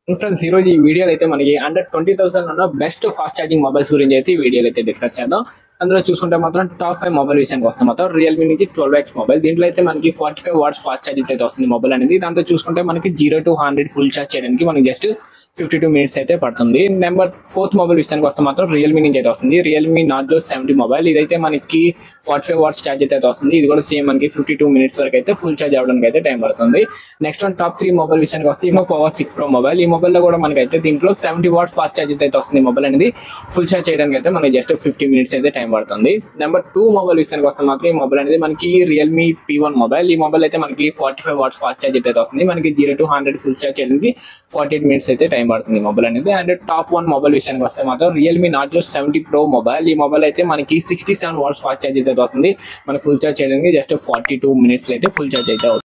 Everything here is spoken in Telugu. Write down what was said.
ఫ్రెండ్స్ ఈ రోజు ఈ వీడియోలో అయితే మనకి అండర్ ట్వంటీ థౌసండ్ ఉన్న బెస్ట్ ఫాస్ట్ ఛార్జింగ్ మొబైల్స్ గురించి అయితే ఈ వీడియోలో అయితే డిస్కస్ చేద్దాం అందులో చూసుకుంటే మాత్రం టాప్ ఫైవ్ మొబైల్ విషయానికి వస్తే మాత్రం రియల్మీ నుంచి ట్వెల్వ్ ఎక్స్ మొబైల్ దీంట్లో అయితే మనకి forty five watts fast charging అయితే వస్తుంది మొబైల్ అనేది దాంతో చూసుకుంటే మనకి zero to hundred full charge చేయడానికి మనకి జస్ట్ ఫిఫ్టీ టూ మినిట్స్ అయితే పడుతుంది నెంబర్ ఫోర్త్ మొబైల్ విషయానికి వస్తే మాత్రం రియల్మీ నుంచి అయితే వస్తుంది Realme Narzo seventy mobile ఇదైతే మనకి ఫార్టీ ఫైవ్ వాట్స్ ఛార్జ్ అయితే వస్తుంది ఇది కూడా సేమ్ మనకి ఫిఫ్టీ టూ మినిట్స్ వరకు అయితే ఫుల్ ఛార్జ్ అవ్వడానికి అయితే టైం పడుతుంది next one top three mobile విషయానికి వస్తే ఇమో పవర్ సిక్స్ ప్రో మొబైల్ ఈ మొబైల్ లో కూడా మనకి అయితే దీంట్లో సెవెంటీ వాట్ ఫాస్ట్ ఛార్జ్ అయితే వస్తుంది మొబైల్ అనేది ఫుల్ ఛార్జ్ చేయడానికి అయితే మనకి జస్ట్ ఫిఫ్టీ మినిట్స్ అయితే టైం పడుతుంది నెంబర్ టూ మొబైల్ విషయానికి వస్తే మాత్రం ఈ మొబైల్ అనేది మనకి రియల్మీ పీ వన్ మొబైల్ ఈ మొబైల్ అయితే మనకి forty five watts fast charge అయితే వస్తుంది మనకి zero to hundred full charge చేయడానికి ఫార్టీ ఎయిట్ మినిట్స్ అయితే టైం పడుతుంది ఈ మొబైల్ అనేది అండ్ టాప్ వన్ మొబైల్ విషయానికి వస్తే మాత్రం Realme Narzo seventy pro mobile ఈ మొబైల్ అయితే మనకి sixty seven watts fast charge అయితే వస్తుంది మనకి ఫుల్ ఛార్జ్ చేయడానికి జస్ట్ ఫార్టీ టూ మినిట్స్ అయితే ఫుల్ ఛార్జ్ అయితే అవుతుంది